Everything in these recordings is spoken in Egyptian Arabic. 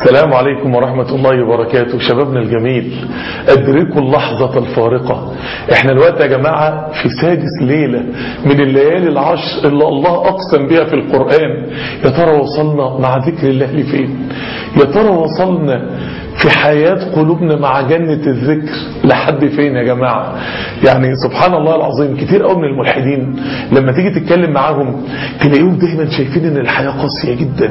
السلام عليكم ورحمة الله وبركاته شبابنا الجميل أدركوا اللحظة الفارقة احنا الوقت يا جماعة في سادس ليلة من الليالي العشر اللي الله أقسم بها في القرآن يا ترى وصلنا مع ذكر الله لفين يا ترى وصلنا في حياة قلوبنا مع جنة الذكر لحد فين يا جماعة يعني سبحان الله العظيم كتير قوي من الملحدين لما تيجي تتكلم معاهم تلاقيهم دايما شايفين ان الحياة قاسية جدا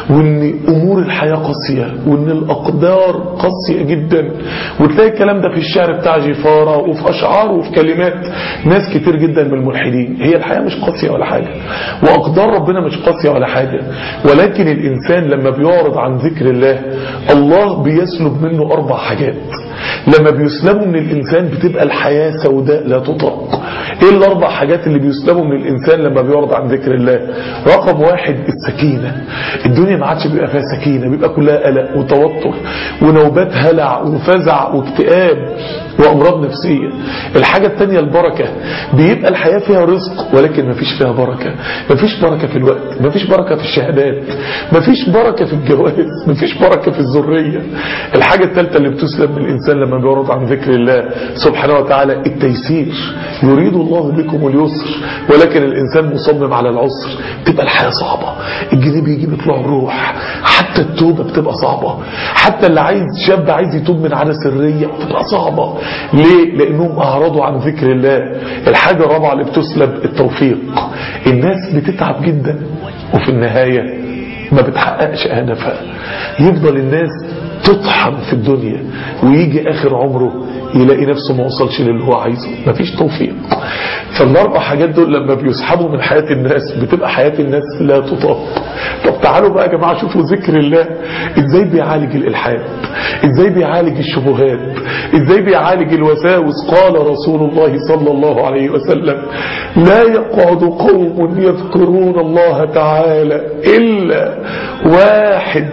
وان امور الحياة قاسية وان الاقدار قاسية جدا وتلاقي الكلام ده في الشعر بتاع جفارة وفي اشعار وفي كلمات ناس كتير جدا من الملحدين هي الحياة مش قاسية ولا حاجة واقدار ربنا مش قاسية ولا حاجة ولكن الانسان لما بيعرض عن ذكر الله الله بيس بيسلب منه أربع حاجات لما بيسلبوا من الإنسان بتبقى الحياة سوداء لا تطاق إيه الأربع حاجات اللي بيسلبوا من الإنسان لما بيعرض عن ذكر الله رقم واحد السكينة الدنيا ما عادش بيبقى فيها سكينة بيبقى كلها قلق وتوتر ونوبات هلع وفزع واكتئاب وأمراض نفسية الحاجة الثانية البركة بيبقى الحياة فيها رزق ولكن ما فيش فيها بركة ما فيش بركة في الوقت ما فيش بركة في الشهادات ما فيش بركة في الجواز ما فيش بركة في الذرية الحاجة الثالثة اللي بتسلب من الإنسان لما بيعرض عن ذكر الله سبحانه وتعالى التيسير يريد الله بكم اليسر ولكن الإنسان مصمم على العسر تبقى الحياة صعبة الجنيه بيجي بيطلع الروح حتى التوبة بتبقى صعبة حتى اللي عايز شاب عايز يتوب من عادة سرية بتبقى صعبة ليه؟ لأنهم أعرضوا عن ذكر الله الحاجة الرابعة اللي بتسلب التوفيق الناس بتتعب جدا وفي النهاية ما بتحققش هدفها يفضل الناس تطحن في الدنيا ويجي آخر عمره يلاقي نفسه ما وصلش للي هو عايزه مفيش توفيق فالاربع حاجات دول لما بيسحبوا من حياة الناس بتبقى حياة الناس لا تطاق طب تعالوا بقى يا جماعة شوفوا ذكر الله ازاي بيعالج الالحاد ازاي بيعالج الشبهات ازاي بيعالج الوساوس قال رسول الله صلى الله عليه وسلم لا يقعد قوم يذكرون الله تعالى إلا واحد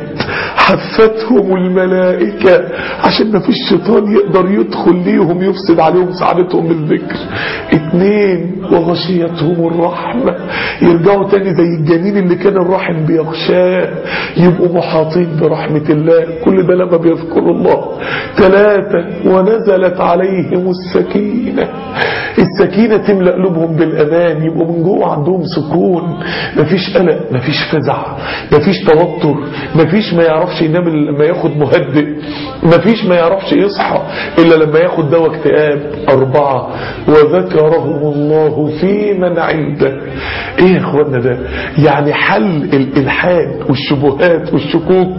حفتهم الملائكة عشان ما فيش شيطان يقدر يدخل ليهم يفسد عليهم سعادتهم بالذكر اتنين وغشيتهم الرحمة يرجعوا تاني زي الجنين اللي كان الرحم بيغشاه يبقوا محاطين برحمة الله كل ده لما بيذكروا الله ثلاثة ونزلت عليهم السكينة السكينة تملأ قلوبهم بالأمان يبقوا من جوه عندهم سكون مفيش قلق مفيش فزع مفيش توتر مفيش ما يعرفش ينام إلا لما ياخد مهدئ مفيش ما يعرفش يصحى إلا لما ياخد دواء اكتئاب أربعة وذكرهم الله في من عنده ايه يا اخوانا ده يعني حل الالحاد والشبهات والشكوك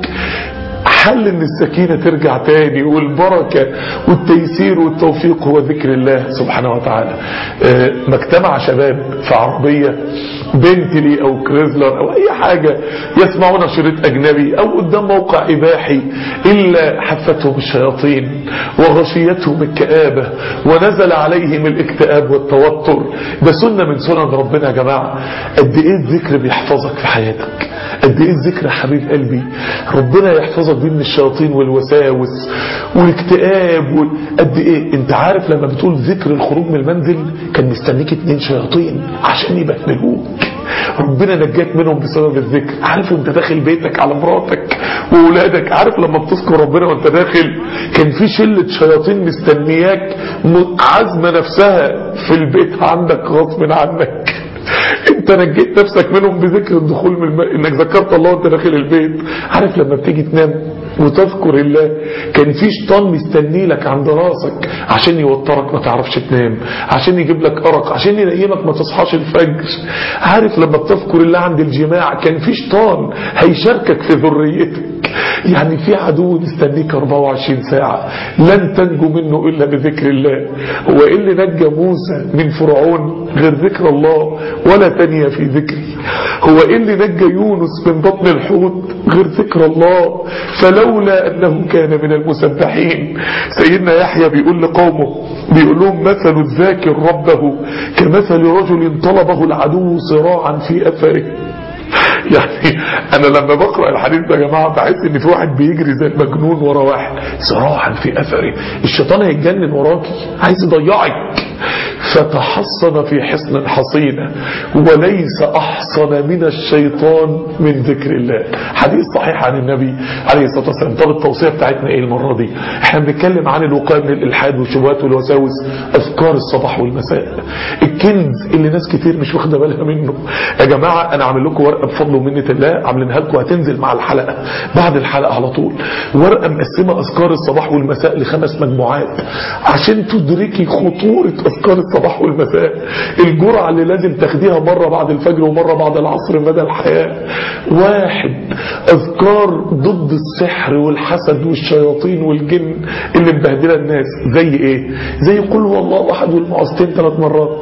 حل ان السكينة ترجع تاني والبركة والتيسير والتوفيق هو ذكر الله سبحانه وتعالى اه ما اجتمع شباب في عربية بنتلي او كريزلر او اي حاجة يسمعون شريط اجنبي او قدام موقع اباحي الا حفتهم الشياطين وغشيتهم الكآبة ونزل عليهم الاكتئاب والتوتر ده سنة من سنن ربنا يا جماعة قد ايه الذكر بيحفظك في حياتك قد ايه الذكر يا حبيب قلبي ربنا يحفظك بيه من الشياطين والوساوس والاكتئاب قد ايه انت عارف لما بتقول ذكر الخروج من المنزل كان مستنيك اتنين شياطين عشان يبهدلوك ربنا نجاك منهم بسبب الذكر عارف وانت داخل بيتك على مراتك واولادك عارف لما بتذكر ربنا وانت داخل كان في شلة شياطين مستنياك عزمة نفسها في البيت عندك غصب عنك انت نجيت نفسك منهم بذكر الدخول من الم... انك ذكرت الله وانت داخل البيت عارف لما بتيجي تنام وتذكر الله كان في شيطان مستني لك عند راسك عشان يوترك ما تعرفش تنام عشان يجيب لك ارق عشان ينيمك ما تصحاش الفجر عارف لما بتذكر الله عند الجماع كان في شيطان هيشاركك في ذريتك يعني في عدو مستنيك 24 ساعة لن تنجو منه إلا بذكر الله هو إيه اللي نجى موسى من فرعون غير ذكر الله ولا تانية في ذكري هو إيه اللي نجى يونس من بطن الحوت غير ذكر الله فلولا أنه كان من المسبحين سيدنا يحيى بيقول لقومه بيقول لهم مثل الذاكر ربه كمثل رجل طلبه العدو صراعا في أثره يعني انا لما بقرأ الحديث ده يا جماعة بحس ان في واحد بيجري زي المجنون ورا واحد صراحا في اثره الشيطان هيتجنن وراكي عايز يضيعك فتحصن في حصن حصينة وليس أحصن من الشيطان من ذكر الله حديث صحيح عن النبي عليه الصلاة والسلام طب التوصية بتاعتنا ايه المرة دي احنا بنتكلم عن الوقاية من الإلحاد والشبهات والوساوس أذكار الصباح والمساء الكنز اللي ناس كتير مش واخده بالها منه يا جماعة أنا عامل لكم ورقة بفضل ومنة الله عاملينها لكم هتنزل مع الحلقة بعد الحلقة على طول ورقة مقسمة أذكار الصباح والمساء لخمس مجموعات عشان تدركي خطورة أذكار الصباح والمساء الجرعة اللي لازم تاخديها مرة بعد الفجر ومرة بعد العصر مدى الحياة واحد أذكار ضد السحر والحسد والشياطين والجن اللي مبهدلة الناس زي ايه زي قل هو الله أحد والمعوذتين ثلاث مرات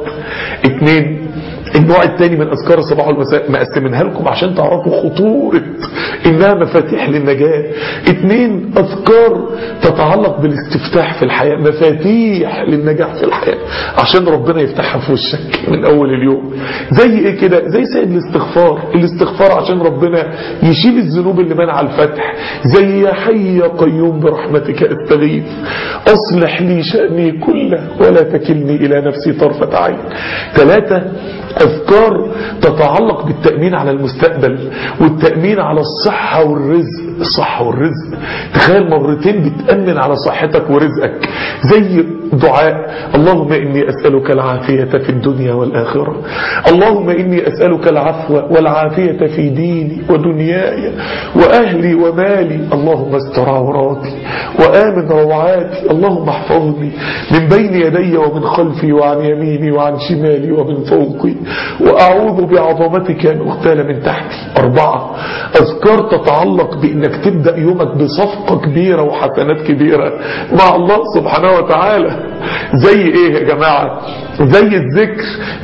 اتنين النوع الثاني من أذكار الصباح والمساء مقسمينها لكم عشان تعرفوا خطورة إنها مفاتيح للنجاة اتنين أذكار تتعلق بالاستفتاح في الحياة مفاتيح للنجاح في الحياة عشان ربنا يفتحها في وشك من أول اليوم زي إيه كده زي سيد الاستغفار الاستغفار عشان ربنا يشيل الذنوب اللي منع الفتح زي يا حي يا قيوم برحمتك استغيث أصلح لي شأني كله ولا تكلني إلى نفسي طرفة عين ثلاثة أذكار تتعلق بالتأمين على المستقبل والتأمين على الصحة والرزق الصحة والرزق تخيل مرتين بتأمن على صحتك ورزقك زي دعاء اللهم إني أسألك العافية في الدنيا والآخرة اللهم إني أسألك العفو والعافية في ديني ودنياي وأهلي ومالي اللهم استر عوراتي وآمن روعاتي اللهم احفظني من بين يدي ومن خلفي وعن يميني وعن شمالي ومن فوقي وأعوذ بعظمتك أن أغتال من تحتي أربعة أذكار تتعلق بأنك تبدأ يومك بصفقة كبيرة وحسنات كبيرة مع الله سبحانه وتعالى زي ايه يا جماعة زي الذكر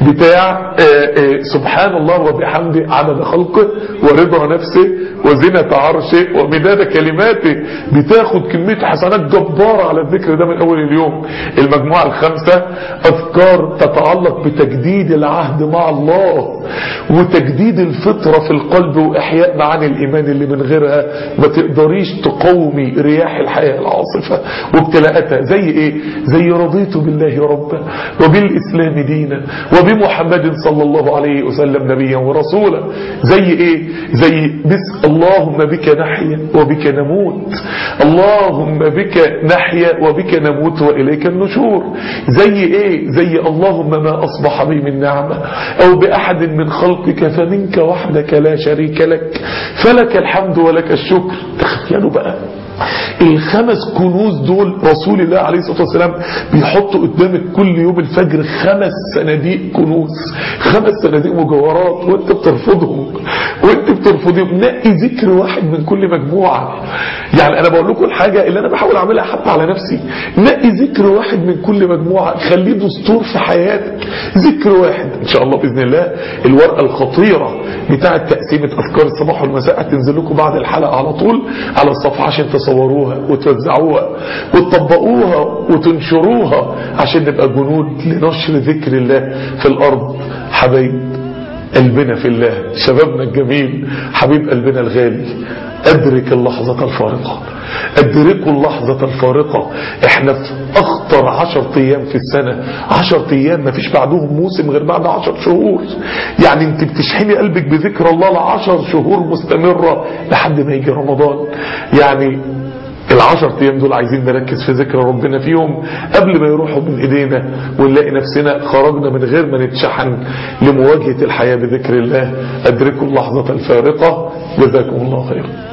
بتاع آآ آآ سبحان الله وبحمده عدد خلقه ورضا نفسه وزنة عرشه ومداد كلماته بتاخد كمية حسنات جبارة على الذكر ده من أول اليوم المجموعة الخامسة أذكار تتعلق بتجديد العهد مع الله وتجديد الفطرة في القلب وإحياء معاني الإيمان اللي من غيرها ما تقدريش تقومي رياح الحياة العاصفة وابتلاءاتها زي إيه زي رضيت بالله ربا وبالإسلام دينا وبمحمد صلى الله عليه وسلم نبيا ورسولا زي إيه زي بس اللهم بك نحيا وبك نموت اللهم بك نحيا وبك نموت وإليك النشور زي إيه زي اللهم ما أصبح بي من نعمة أو بأحد من خلقك فمنك وحدك لا شريك لك فلك الحمد ولك الشكر تخيلوا بقى الخمس كنوز دول رسول الله عليه الصلاة والسلام بيحطوا قدامك كل يوم الفجر خمس صناديق كنوز خمس صناديق مجوهرات وانت بترفضهم وانت بترفضهم نقي ذكر واحد من كل مجموعة يعني انا بقول لكم الحاجة اللي انا بحاول اعملها حتى على نفسي نقي ذكر واحد من كل مجموعة خليه دستور في حياتك ذكر واحد ان شاء الله باذن الله الورقة الخطيرة بتاعة تقسيمة اذكار الصباح والمساء هتنزل لكم بعد الحلقة على طول على الصفحة عشان تصوروها وتوزعوها وتطبقوها وتنشروها عشان نبقى جنود لنشر ذكر الله في الارض حبايب قلبنا في الله شبابنا الجميل حبيب قلبنا الغالي أدرك اللحظة الفارقة أدركوا اللحظة الفارقة احنا في أخطر عشر أيام في السنة عشر أيام ما فيش بعدهم موسم غير بعد عشر شهور يعني انت بتشحني قلبك بذكر الله لعشر شهور مستمرة لحد ما يجي رمضان يعني العشر ايام دول عايزين نركز في ذكر ربنا فيهم قبل ما يروحوا من ايدينا ونلاقي نفسنا خرجنا من غير ما نتشحن لمواجهة الحياة بذكر الله ادركوا اللحظة الفارقة جزاكم الله خيرا